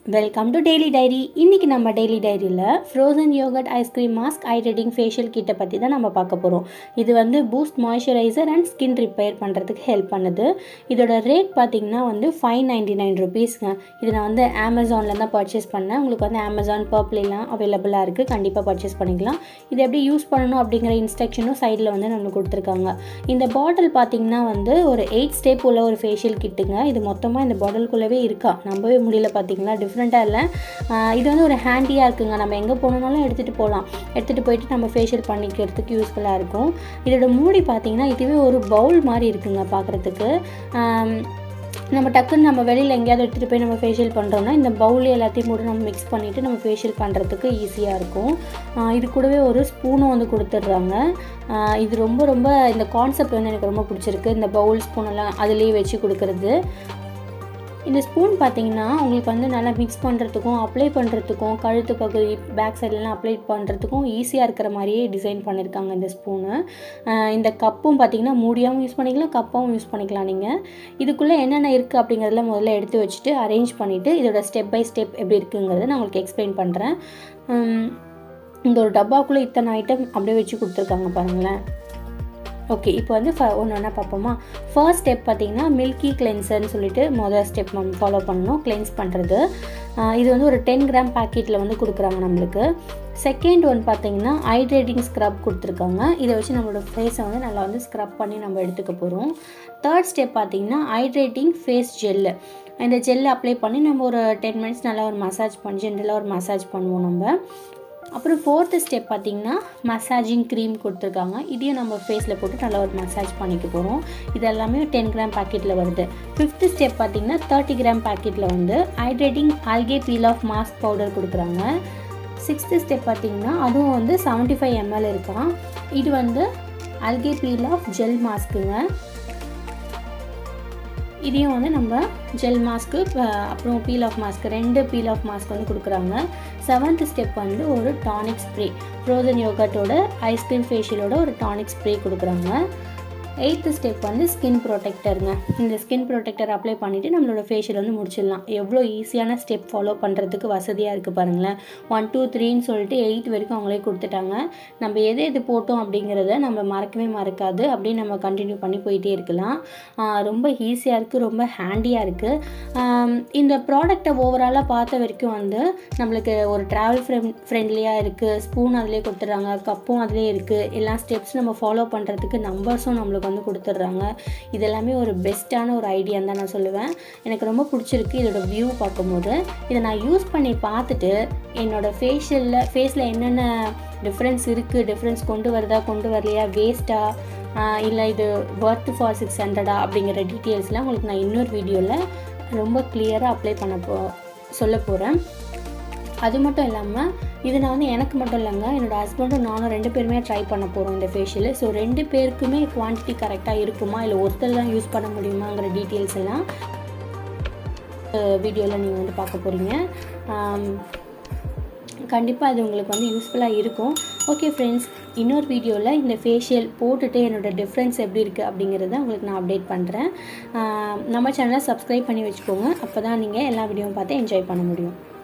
welcome to daily diary இன்றைக்கி நம்ம daily டைரியில் frozen yogurt ice cream mask hydrating facial கிட்டை பற்றி தான் நம்ம பார்க்க போகிறோம் இது வந்து boost moisturiser and skin repair பண்ணுறதுக்கு ஹெல்ப் பண்ணுது இதோட ரேட் பார்த்திங்கன்னா வந்து ஃபைவ் நைன்டி நைன் ருபீஸ்ங்க இது நான் வந்து அமேசானில் தான் பர்ச்சேஸ் பண்ணேன் உங்களுக்கு வந்து அமேசான் பர்ப்லாம் அவைலபிளாக இருக்குது கண்டிப்பாக பர்ச்சேஸ் பண்ணிக்கலாம் இது எப்படி யூஸ் பண்ணணும் அப்படிங்கிற இன்ஸ்ட்ரக்ஷனும் சைடில் வந்து நம்மளுக்கு கொடுத்துருக்காங்க இந்த பாட்டில் பார்த்திங்கன்னா வந்து ஒரு எயிட் ஸ்டெப் உள்ள ஒரு ஃபேஷியல் கிட்டுங்க இது மொத்தமாக இந்த பாட்டிலுக்குள்ளவே இருக்கா நம்பவே முடியல பார்த்தீங்களா டிஃப்ரெண்ட்டாக இல்லை ஆஹ் இது வந்து ஒரு ஹேண்டியாக இருக்குங்க நம்ம எங்கே போகணுன்னாலும் எடுத்துகிட்டு போகலாம் எடுத்துகிட்டு போயிட்டு நம்ம ஃபேஷியல் பண்ணிக்கிறதுக்கு யூஸ்ஃபுல்லாக இருக்கும் இதோட மூடி பார்த்தீங்கன்னா இதுவே ஒரு பவுல் மாதிரி இருக்குங்க பார்க்குறதுக்கு நம்ம டக்குன்னு நம்ம வெளியில் எங்கேயாவது எடுத்துகிட்டு போய் நம்ம ஃபேஷியல் பண்ணுறோம்னா இந்த பவுல் எல்லாத்தையும் கூட நம்ம மிக்ஸ் பண்ணிவிட்டு நம்ம ஃபேஷியல் பண்ணுறதுக்கு ஈஸியாக இருக்கும் ஆஹ் இது கூடவே ஒரு ஸ்பூனும் வந்து கொடுத்துட்றாங்க ஆஹ் இது ரொம்ப ரொம்ப இந்த கான்செப்ட் வந்து எனக்கு ரொம்ப பிடிச்சிருக்கு இந்த பவுல் ஸ்பூனெல்லாம் அதுலேயே வச்சு கொடுக்குறது இந்த ஸ்பூன் பார்த்தீங்கன்னா உங்களுக்கு வந்து நல்லா மிக்ஸ் பண்ணுறதுக்கும் அப்ளை பண்ணுறதுக்கும் கழுத்து பகுதி பேக் சைட்லலாம் அப்ளை பண்ணுறதுக்கும் ஈஸியாக இருக்கிற மாதிரியே டிசைன் பண்ணியிருக்காங்க இந்த ஸ்பூனு இந்த கப்பும் பார்த்தீங்கன்னா மூடியாகவும் யூஸ் பண்ணிக்கலாம் கப்பாகவும் யூஸ் பண்ணிக்கலாம் நீங்கள் இதுக்குள்ளே என்னென்ன இருக்குது அப்படிங்கிறதுல முதல்ல எடுத்து வச்சுட்டு அரேஞ்ச் பண்ணிவிட்டு இதோட ஸ்டெப் பை ஸ்டெப் எப்படி இருக்குங்கிறத நான் உங்களுக்கு எக்ஸ்பிளைன் பண்ணுறேன் இந்த ஒரு டப்பாக்குள்ளே இத்தனை ஐட்டம் அப்படியே வச்சு கொடுத்துருக்காங்க பாருங்களேன் ஓகே இப்போ வந்து ஃப ஒன்று ஒன்றா பார்ப்போமா ஃபர்ஸ்ட் ஸ்டெப் பார்த்தீங்கன்னா மில்கி கிளென்சர்னு சொல்லிட்டு மொதல் ஸ்டெப் நம்ம ஃபாலோ பண்ணணும் கிளென்ஸ் பண்ணுறது இது வந்து ஒரு டென் கிராம் பேக்கெட்டில் வந்து கொடுக்குறாங்க நம்மளுக்கு செகண்ட் ஒன் பார்த்தீங்கன்னா ஹைட்ரேட்டிங் ஸ்க்ரப் கொடுத்துருக்காங்க இதை வச்சு நம்மளோட ஃபேஸை வந்து நல்லா வந்து ஸ்க்ரப் பண்ணி நம்ம எடுத்துக்க போகிறோம் தேர்ட் ஸ்டெப் பார்த்தீங்கன்னா ஹைட்ரேட்டிங் ஃபேஸ் ஜெல்லு இந்த ஜெல்லை அப்ளை பண்ணி நம்ம ஒரு டென் மினிட்ஸ் நல்லா ஒரு மசாஜ் பண்ணி ஜென்ரலாக ஒரு மசாஜ் பண்ணுவோம் நம்ம அப்புறம் ஃபோர்த்து ஸ்டெப் பார்த்திங்கன்னா மசாஜிங் க்ரீம் கொடுத்துருக்காங்க இதையும் நம்ம ஃபேஸில் போட்டு நல்லா ஒரு மசாஜ் பண்ணிக்க போகிறோம் இது எல்லாமே டென் கிராம் பேக்கெட்டில் வருது ஃபிஃப்த்து ஸ்டெப் பார்த்திங்கன்னா தேர்ட்டி கிராம் பேக்கெட்டில் வந்து hydrating algae peel off mask powder கொடுக்குறாங்க சிக்ஸ்த்து ஸ்டெப் பார்த்திங்கன்னா அதுவும் வந்து செவன்ட்டி ஃபைவ் எம்எல் இருக்கான் இது வந்து அல்கே பீல் ஆஃப் ஜெல் மாஸ்க்குங்க இதையும் வந்து நம்ம ஜெல் மாஸ்க்கு அப்புறம் பீல் ஆஃப் மாஸ்க் ரெண்டு பீல் ஆஃப் மாஸ்க் வந்து கொடுக்குறாங்க செவன்த் ஸ்டெப் வந்து ஒரு டானிக் ஸ்ப்ரே ஃப்ரோசன் யோகட்டோட ஐஸ்கிரீம் ஃபேஷியலோட ஒரு டானிக் ஸ்ப்ரே கொடுக்குறாங்க எயித்து ஸ்டெப் வந்து ஸ்கின் ப்ரொடெக்டருங்க இந்த ஸ்கின் ப்ரொடெக்டர் அப்ளை பண்ணிவிட்டு நம்மளோட ஃபேஷியல் வந்து முடிச்சிடலாம் எவ்வளோ ஈஸியான ஸ்டெப் ஃபாலோ பண்ணுறதுக்கு வசதியாக இருக்குது பாருங்களேன் ஒன் டூ த்ரீன்னு சொல்லிட்டு எயிட் வரைக்கும் அவங்களே கொடுத்துட்டாங்க நம்ம எது எது போட்டோம் அப்படிங்கிறத நம்ம மறக்கவே மறக்காது அப்படியே நம்ம கண்டினியூ பண்ணி போயிட்டே இருக்கலாம் ரொம்ப ஈஸியாக இருக்குது ரொம்ப ஹேண்டியாக இருக்குது இந்த ப்ராடக்டை ஓவராலாக பார்த்த வரைக்கும் வந்து நம்மளுக்கு ஒரு ட்ராவல் ஃப்ரெண்ட் ஃப்ரெண்ட்லியாக இருக்குது ஸ்பூன் அதிலே கொடுத்துட்றாங்க கப்பும் அதிலே இருக்குது எல்லா ஸ்டெப்ஸ் நம்ம ஃபாலோ பண்ணுறதுக்கு நம்பர்ஸும் நம்மளுக்கு வந்து கொடுத்துட்றாங்க இது எல்லாமே ஒரு பெஸ்ட்டான ஒரு ஐடியான்னு தான் நான் சொல்லுவேன் எனக்கு ரொம்ப பிடிச்சிருக்கு இதோட வியூ பார்க்கும்போது இதை நான் யூஸ் பண்ணி பார்த்துட்டு என்னோடய ஃபேஷியலில் ஃபேஸில் என்னென்ன டிஃப்ரென்ஸ் இருக்குது டிஃப்ரென்ஸ் கொண்டு வருதா கொண்டு வரலையா வேஸ்ட்டாக இல்லை இது ஒர்த் ஃபார் சிக்ஸ் ஹண்ட்ரடா அப்படிங்கிற டீட்டெயில்ஸ்லாம் உங்களுக்கு நான் இன்னொரு வீடியோவில் ரொம்ப கிளியராக அப்ளை பண்ண போ சொல்ல போகிறேன் அது மட்டும் இல்லாமல் இது நான் வந்து எனக்கு மட்டும் இல்லைங்க என்னோடய ஹஸ்பண்டும் நானும் ரெண்டு பேருமே ட்ரை பண்ண போகிறோம் இந்த ஃபேஷியல் ஸோ ரெண்டு பேருக்குமே குவான்டிட்டி கரெக்டாக இருக்குமா இல்லை ஒருத்தர் தான் யூஸ் பண்ண முடியுமாங்கிற டீட்டெயில்ஸ் எல்லாம் வீடியோவில் நீங்கள் வந்து பார்க்க போகிறீங்க கண்டிப்பாக அது உங்களுக்கு வந்து யூஸ்ஃபுல்லாக இருக்கும் ஓகே ஃப்ரெண்ட்ஸ் இன்னொரு வீடியோவில் இந்த ஃபேஷியல் போட்டுட்டு என்னோடய டிஃப்ரென்ஸ் எப்படி இருக்குது அப்படிங்கிறத உங்களுக்கு நான் அப்டேட் பண்ணுறேன் நம்ம சேனலை சப்ஸ்கிரைப் பண்ணி வச்சுக்கோங்க அப்போ தான் நீங்கள் எல்லா வீடியோவும் பார்த்து என்ஜாய் பண்ண முடியும்